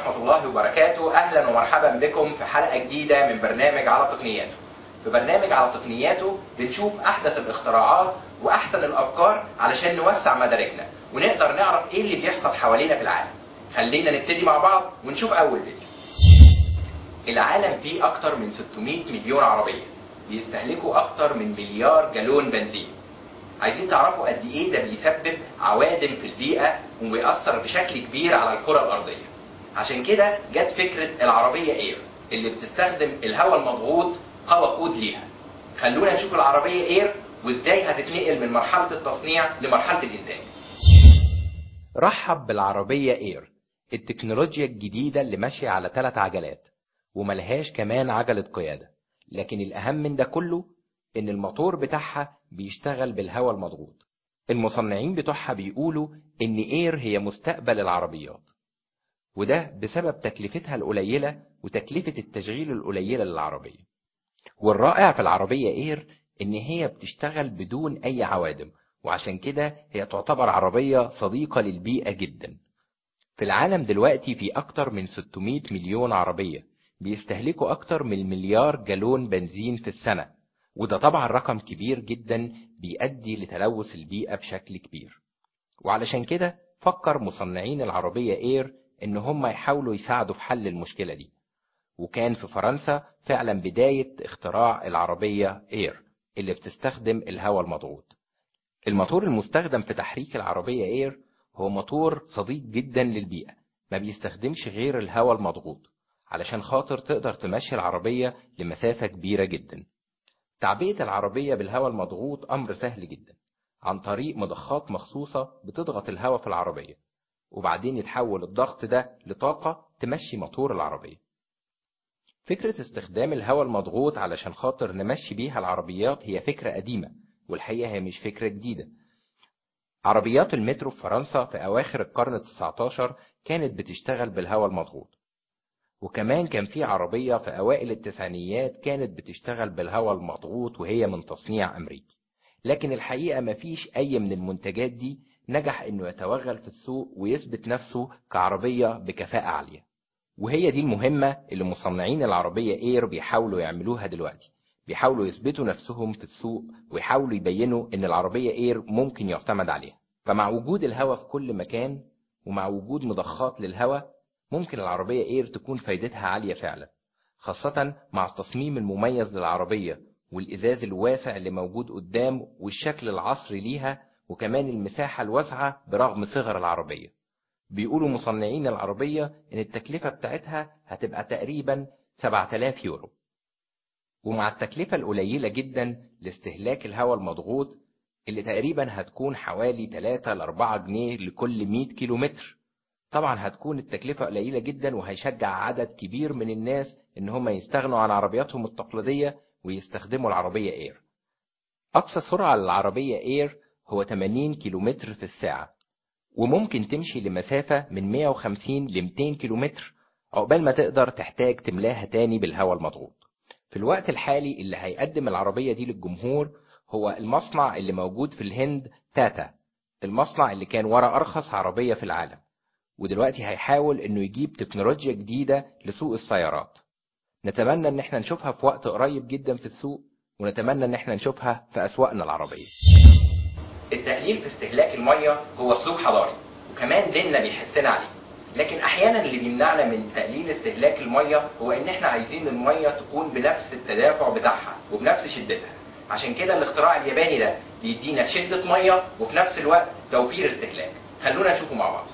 ورحمة الله وبركاته أهلا ومرحبا بكم في حلقة جديدة من برنامج على تقنياته في برنامج على تقنياته بنشوف أحدث الاختراعات وأحسن الأفكار علشان نوسع مداركنا ونقدر نعرف إيه اللي بيحصل حوالينا في العالم خلينا نبتدي مع بعض ونشوف أول فيديو العالم فيه أكتر من 600 مليون عربية بيستهلكوا أكتر من مليار جالون بنزين عايزين تعرفوا قد ايه ده بيسبب عوادم في البيئه وبيأثر بشكل كبير على الكره الارضيه. عشان كده جت فكره العربيه اير اللي بتستخدم الهواء المضغوط كوقود ليها. خلونا نشوف العربيه اير وازاي هتتنقل من مرحله التصنيع لمرحله الانتاج. رحب بالعربيه اير التكنولوجيا الجديده اللي ماشيه على ثلاث عجلات وملهاش كمان عجله قياده. لكن الاهم من ده كله ان الموتور بتاعها بيشتغل بالهواء المضغوط المصنعين بتوعها بيقولوا ان اير هي مستقبل العربيات وده بسبب تكلفتها القليلة وتكلفة التشغيل القليلة للعربية والرائع في العربية اير ان هي بتشتغل بدون اي عوادم وعشان كده هي تعتبر عربية صديقة للبيئة جدا في العالم دلوقتي في اكتر من 600 مليون عربية بيستهلكوا اكتر من مليار جالون بنزين في السنة وده طبعا رقم كبير جدا بيؤدي لتلوث البيئة بشكل كبير وعلشان كده فكر مصنعين العربية اير ان هم يحاولوا يساعدوا في حل المشكلة دي وكان في فرنسا فعلا بداية اختراع العربية اير اللي بتستخدم الهواء المضغوط الموتور المستخدم في تحريك العربية اير هو موتور صديق جدا للبيئة ما بيستخدمش غير الهواء المضغوط علشان خاطر تقدر تمشي العربية لمسافة كبيرة جدا تعبئة العربية بالهواء المضغوط أمر سهل جدا عن طريق مضخات مخصوصة بتضغط الهواء في العربية وبعدين يتحول الضغط ده لطاقة تمشي موتور العربية فكرة استخدام الهواء المضغوط علشان خاطر نمشي بيها العربيات هي فكرة قديمة والحقيقة هي مش فكرة جديدة عربيات المترو في فرنسا في أواخر القرن التسعتاشر كانت بتشتغل بالهواء المضغوط وكمان كان في عربية في أوائل التسعينيات كانت بتشتغل بالهواء المضغوط وهي من تصنيع أمريكي لكن الحقيقة مفيش أي من المنتجات دي نجح إنه يتوغل في السوق ويثبت نفسه كعربية بكفاءة عالية وهي دي المهمة اللي مصنعين العربية اير بيحاولوا يعملوها دلوقتي بيحاولوا يثبتوا نفسهم في السوق ويحاولوا يبينوا إن العربية اير ممكن يعتمد عليها فمع وجود الهواء في كل مكان ومع وجود مضخات للهواء ممكن العربية اير تكون فايدتها عالية فعلا خاصة مع التصميم المميز للعربية والإزاز الواسع اللي موجود قدام والشكل العصري ليها وكمان المساحة الواسعة برغم صغر العربية بيقولوا مصنعين العربية إن التكلفة بتاعتها هتبقى تقريبا 7000 يورو ومع التكلفة القليلة جدا لاستهلاك الهواء المضغوط اللي تقريبا هتكون حوالي 3 ل 4 جنيه لكل 100 كيلومتر طبعا هتكون التكلفة قليلة جدا وهيشجع عدد كبير من الناس ان هم يستغنوا عن عربياتهم التقليدية ويستخدموا العربية اير اقصى سرعة للعربية اير هو 80 كيلومتر في الساعة وممكن تمشي لمسافة من 150 ل 200 كيلومتر عقبال ما تقدر تحتاج تملاها تاني بالهواء المضغوط في الوقت الحالي اللي هيقدم العربية دي للجمهور هو المصنع اللي موجود في الهند تاتا المصنع اللي كان ورا أرخص عربية في العالم ودلوقتي هيحاول انه يجيب تكنولوجيا جديدة لسوق السيارات نتمنى ان احنا نشوفها في وقت قريب جدا في السوق ونتمنى ان احنا نشوفها في اسواقنا العربية التقليل في استهلاك المية هو سلوك حضاري وكمان ديننا بيحسنا عليه لكن احيانا اللي بيمنعنا من تقليل استهلاك المية هو ان احنا عايزين المية تكون بنفس التدافع بتاعها وبنفس شدتها عشان كده الاختراع الياباني ده بيدينا شدة مية وفي نفس الوقت توفير استهلاك خلونا نشوفه مع بعض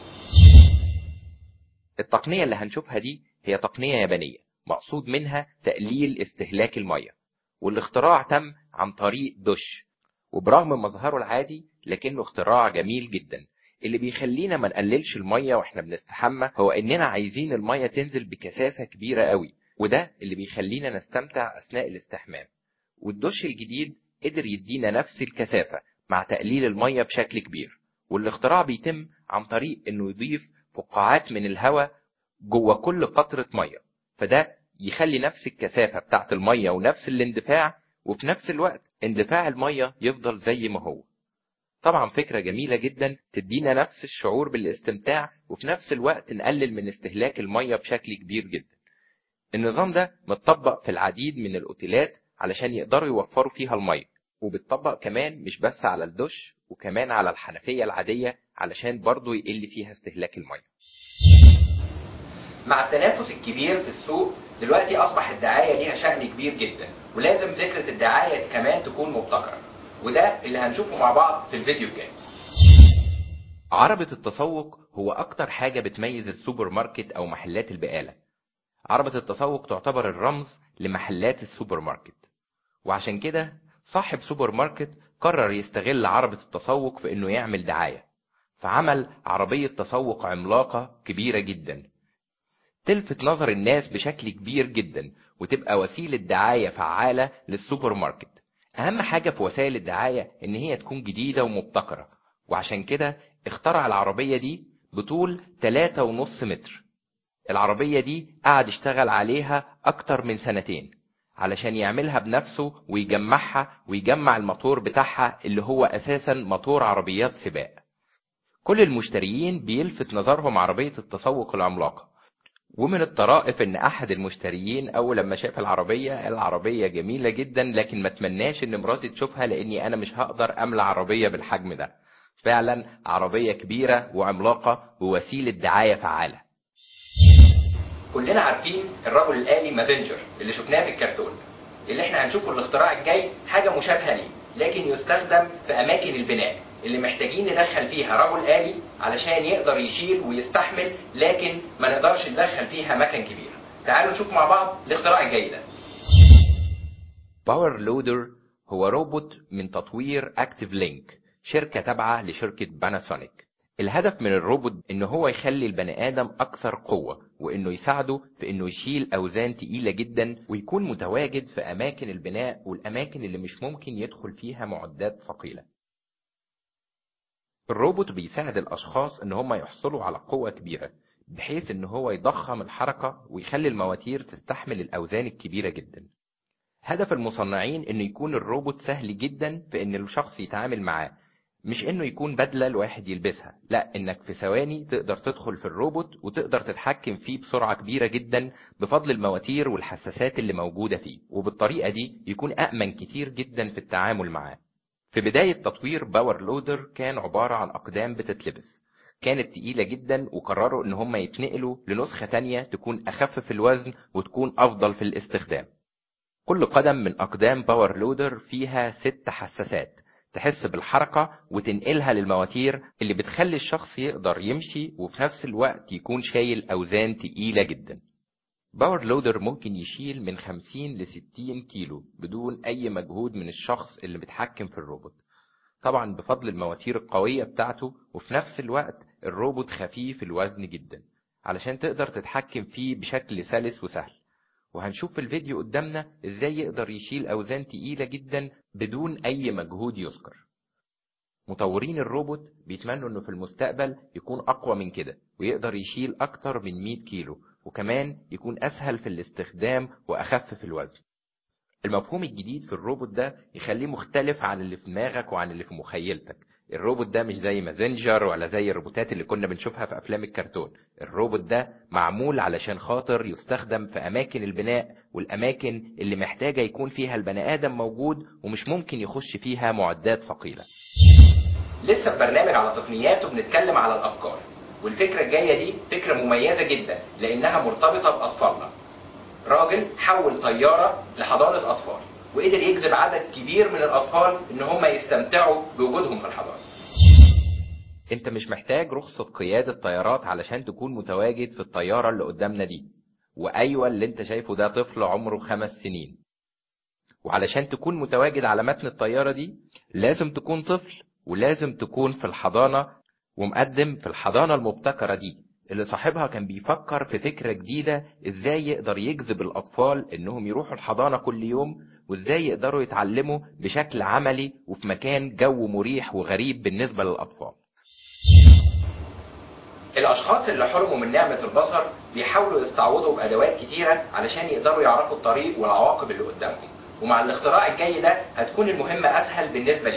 التقنية اللي هنشوفها دي هي تقنية يابانية مقصود منها تقليل استهلاك المية والاختراع تم عن طريق دش وبرغم مظهره العادي لكنه اختراع جميل جدا اللي بيخلينا ما نقللش المية واحنا بنستحمى هو اننا عايزين المية تنزل بكثافة كبيرة قوي وده اللي بيخلينا نستمتع اثناء الاستحمام والدش الجديد قدر يدينا نفس الكثافة مع تقليل المية بشكل كبير والاختراع بيتم عن طريق انه يضيف فقاعات من الهواء جوه كل قطرة مية فده يخلي نفس الكثافة بتاعت المية ونفس الاندفاع وفي نفس الوقت اندفاع المية يفضل زي ما هو طبعا فكرة جميلة جدا تدينا نفس الشعور بالاستمتاع وفي نفس الوقت نقلل من استهلاك المية بشكل كبير جدا النظام ده متطبق في العديد من الأوتيلات علشان يقدروا يوفروا فيها المية وبيتطبق كمان مش بس على الدش وكمان على الحنفية العادية علشان برضو يقل فيها استهلاك المية مع التنافس الكبير في السوق دلوقتي أصبح الدعاية ليها شأن كبير جدا ولازم فكرة الدعاية كمان تكون مبتكرة وده اللي هنشوفه مع بعض في الفيديو الجاي عربة التسوق هو أكتر حاجة بتميز السوبر ماركت أو محلات البقالة عربة التسوق تعتبر الرمز لمحلات السوبر ماركت وعشان كده صاحب سوبر ماركت قرر يستغل عربة التسوق في انه يعمل دعاية فعمل عربية تسوق عملاقة كبيرة جدا تلفت نظر الناس بشكل كبير جدا وتبقى وسيلة دعاية فعالة للسوبر ماركت أهم حاجة في وسائل الدعاية إن هي تكون جديدة ومبتكرة وعشان كده اخترع العربية دي بطول 3.5 متر العربية دي قعد يشتغل عليها أكتر من سنتين علشان يعملها بنفسه ويجمعها ويجمع الموتور بتاعها اللي هو أساسا موتور عربيات سباق كل المشتريين بيلفت نظرهم عربية التسوق العملاقة ومن الطرائف ان احد المشتريين اول لما شاف العربية العربية جميلة جدا لكن ما تمناش ان مراتي تشوفها لاني انا مش هقدر املى عربية بالحجم ده فعلا عربية كبيرة وعملاقة ووسيلة دعاية فعالة كلنا عارفين الرجل الآلي مازنجر اللي شفناه في الكرتون اللي احنا هنشوفه الاختراع الجاي حاجة مشابهة ليه لكن يستخدم في أماكن البناء اللي محتاجين ندخل فيها رجل آلي علشان يقدر يشيل ويستحمل لكن ما نقدرش ندخل فيها مكن كبير تعالوا نشوف مع بعض الاختراع الجاي ده باور لودر هو روبوت من تطوير اكتيف لينك شركة تابعة لشركة باناسونيك الهدف من الروبوت ان هو يخلي البني ادم اكثر قوة وانه يساعده في انه يشيل اوزان تقيلة جدا ويكون متواجد في اماكن البناء والاماكن اللي مش ممكن يدخل فيها معدات ثقيلة الروبوت بيساعد الاشخاص ان هم يحصلوا على قوة كبيرة بحيث ان هو يضخم الحركة ويخلي المواتير تستحمل الاوزان الكبيرة جدا هدف المصنعين انه يكون الروبوت سهل جدا في ان الشخص يتعامل معاه مش انه يكون بدلة الواحد يلبسها لا انك في ثواني تقدر تدخل في الروبوت وتقدر تتحكم فيه بسرعة كبيرة جدا بفضل المواتير والحساسات اللي موجودة فيه وبالطريقة دي يكون أأمن كتير جدا في التعامل معاه في بداية تطوير باور لودر كان عبارة عن أقدام بتتلبس كانت تقيلة جدا وقرروا ان هم يتنقلوا لنسخة تانية تكون أخف في الوزن وتكون أفضل في الاستخدام كل قدم من أقدام باور لودر فيها ست حساسات تحس بالحركة وتنقلها للمواتير اللي بتخلي الشخص يقدر يمشي وفي نفس الوقت يكون شايل أوزان تقيلة جدا باور لودر ممكن يشيل من 50 ل 60 كيلو بدون أي مجهود من الشخص اللي بيتحكم في الروبوت طبعا بفضل المواتير القوية بتاعته وفي نفس الوقت الروبوت خفيف الوزن جدا علشان تقدر تتحكم فيه بشكل سلس وسهل وهنشوف في الفيديو قدامنا ازاي يقدر يشيل اوزان تقيلة جدا بدون اي مجهود يذكر مطورين الروبوت بيتمنوا انه في المستقبل يكون اقوى من كده ويقدر يشيل اكتر من 100 كيلو وكمان يكون اسهل في الاستخدام واخف في الوزن المفهوم الجديد في الروبوت ده يخليه مختلف عن اللي في دماغك وعن اللي في مخيلتك الروبوت ده مش زي مازنجر ولا زي الروبوتات اللي كنا بنشوفها في افلام الكرتون الروبوت ده معمول علشان خاطر يستخدم في اماكن البناء والاماكن اللي محتاجة يكون فيها البني ادم موجود ومش ممكن يخش فيها معدات ثقيلة لسه في برنامج على تقنيات وبنتكلم على الافكار والفكرة الجاية دي فكرة مميزة جدا لانها مرتبطة باطفالنا راجل حول طيارة لحضانة اطفال وقدر يجذب عدد كبير من الاطفال ان هم يستمتعوا بوجودهم في الحضانه انت مش محتاج رخصة قيادة طيارات علشان تكون متواجد في الطيارة اللي قدامنا دي وايوه اللي انت شايفه ده طفل عمره خمس سنين وعلشان تكون متواجد على متن الطيارة دي لازم تكون طفل ولازم تكون في الحضانة ومقدم في الحضانة المبتكرة دي اللي صاحبها كان بيفكر في فكرة جديدة ازاي يقدر يجذب الاطفال انهم يروحوا الحضانة كل يوم وازاي يقدروا يتعلموا بشكل عملي وفي مكان جو مريح وغريب بالنسبة للاطفال الاشخاص اللي حرموا من نعمة البصر بيحاولوا يستعوضوا بادوات كتيرة علشان يقدروا يعرفوا الطريق والعواقب اللي قدامهم ومع الاختراع الجاي ده هتكون المهمة اسهل بالنسبة ليهم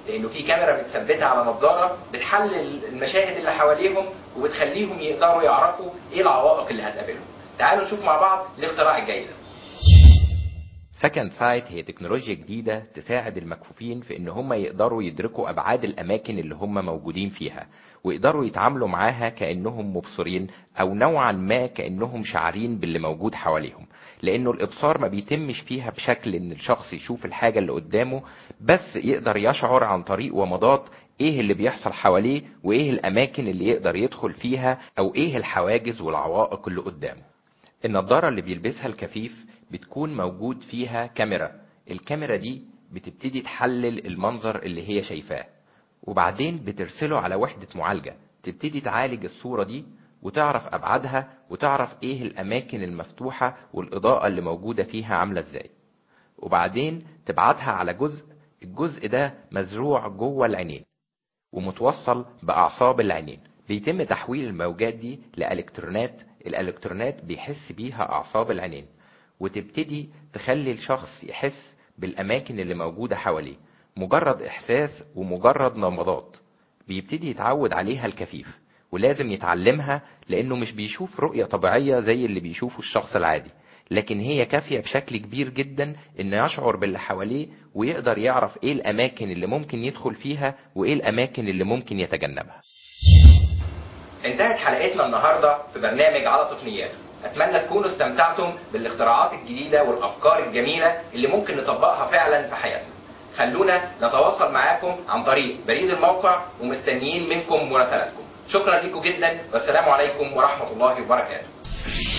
لانه في كاميرا متثبته على نظاره بتحلل المشاهد اللي حواليهم وبتخليهم يقدروا يعرفوا ايه العوائق اللي هتقابلهم تعالوا نشوف مع بعض الاختراع الجاي ده سكند سايت هي تكنولوجيا جديدة تساعد المكفوفين في ان هم يقدروا يدركوا ابعاد الاماكن اللي هم موجودين فيها ويقدروا يتعاملوا معاها كانهم مبصرين او نوعا ما كانهم شاعرين باللي موجود حواليهم لانه الابصار ما بيتمش فيها بشكل ان الشخص يشوف الحاجة اللي قدامه بس يقدر يشعر عن طريق ومضات ايه اللي بيحصل حواليه وايه الاماكن اللي يقدر يدخل فيها او ايه الحواجز والعوائق اللي قدامه النضارة اللي بيلبسها الكفيف بتكون موجود فيها كاميرا الكاميرا دي بتبتدي تحلل المنظر اللي هي شايفاه وبعدين بترسله على وحدة معالجة تبتدي تعالج الصورة دي وتعرف أبعادها وتعرف إيه الأماكن المفتوحة والإضاءة اللي موجودة فيها عاملة إزاي وبعدين تبعتها على جزء الجزء ده مزروع جوه العينين ومتوصل بأعصاب العينين بيتم تحويل الموجات دي لإلكترونات الإلكترونات بيحس بيها أعصاب العينين وتبتدي تخلي الشخص يحس بالأماكن اللي موجودة حواليه مجرد إحساس ومجرد نبضات بيبتدي يتعود عليها الكفيف ولازم يتعلمها لأنه مش بيشوف رؤية طبيعية زي اللي بيشوفه الشخص العادي لكن هي كافية بشكل كبير جدا انه يشعر باللي حواليه ويقدر يعرف ايه الاماكن اللي ممكن يدخل فيها وايه الاماكن اللي ممكن يتجنبها انتهت حلقتنا النهاردة في برنامج على تقنياته اتمنى تكونوا استمتعتم بالاختراعات الجديدة والافكار الجميلة اللي ممكن نطبقها فعلا في حياتنا خلونا نتواصل معاكم عن طريق بريد الموقع ومستنيين منكم مراسلاتكم شكرا لكم جدا والسلام عليكم ورحمة الله وبركاته